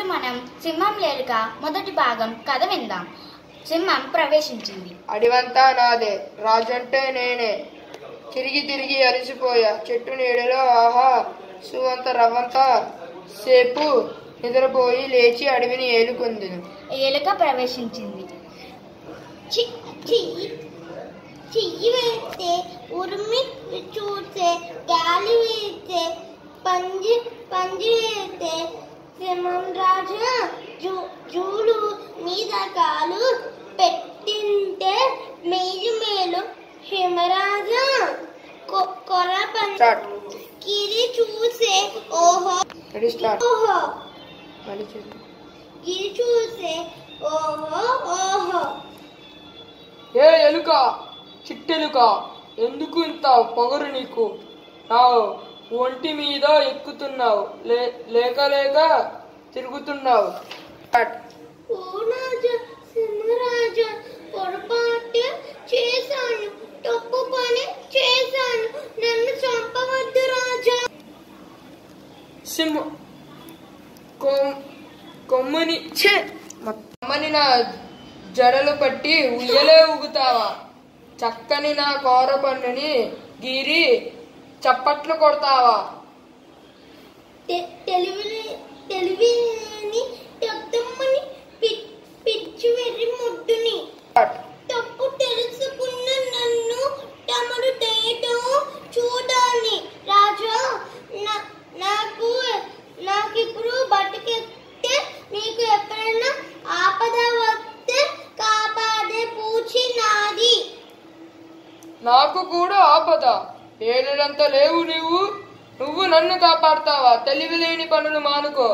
మనం సింహం లేలుక మొదటి భాగం కథ విందాం సింహం ప్రవేశించింది అడివంతా నాదే రాజంటే నేనే తిరిగి తిరిగి అలసిపోయా చెట్టు నీడలో ఆహా సువంత రవ్వంత సేపు నిద్రపోయి లేచి అడవిని ఏలుకుంది ఏలుక ప్రవేశించింది చి- చెయ్యి చెయ్యి వేస్తే ఉరిమి చూస్తే గాలి వేస్తే పంజి పంజి వేస్తే సింహం రాజు జూ జూలు మీద కాలు పెట్టింటే మేలు మేలు హిమరాజా కొ- కొర పంజ స్టార్ట్ గిరి చూసే ఓహో రెడీ స్టార్ట్ ఓహో మళ్ళీ చూద్దాం. గిరి చూసే ఓహో ఓహో ఏ ఎలుక చిట్టెలుక ఎందుకు ఇంత పొగరు నీకు నా ఒంటి మీద ఎక్కుతున్నావు లే లేక లేక తిరుగుతున్నావు స్టార్ట్ ఓ రాజా సింహరాజా పొరపాటు చేశాను తప్పు పని చేశాను నన్ను చంపవద్దు రాజా సింహ కొమ్- కొమ్మని ఛే! కొమ్మని నా జడలు పట్టి ఉయ్యలే ఊగుతావా చక్కని నా కోర పన్నుని గీరి చప్పట్లు కొడతావా తె- తెలివి తెలివిని తద్దమ్మని పి- పిచ్చి వెర్రి ముద్దుని తప్పు తెలుసుకున్న నన్ను తమరు దయతో చూడాలి రాజా నా- నాకు నాకిప్పుడు బతికెత్తే నీకు ఎప్పుడైనా ఆపద వస్తే కాపాడే పూచి నాది నాకు కూడా ఆపద ఏడంత లేవు నువ్వు నువ్వు నన్ను కాపాడతావా తెలివి లేని పనులు మానుకో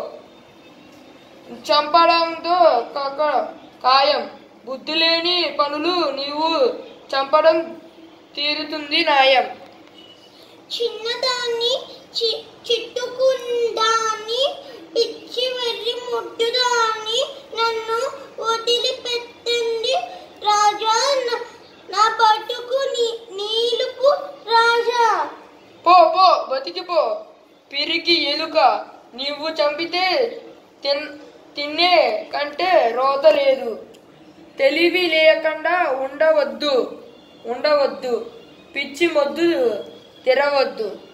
చంపడంతో కాక- ఖాయం బుద్ధి లేని పనులు నీవు చంపడం తీరుతుంది న్యాయం చిన్నదాన్ని చి- చిట్టుకుందాన్ని పిచ్చి వెర్రి ముట్టుదాన్ని నన్ను వదిలిపెట్టండి రాజా నా- నా బతుకు నీ- నీలుపు రాజా పో పో బతికిపో పిరికి ఎలుక నీవు చంపితే తిన్ తిన్నే కంటే రోత లేదు తెలివి లేకుండా ఉండవద్దు ఉండవద్దు పిచ్చి మొద్దు తెరవద్దు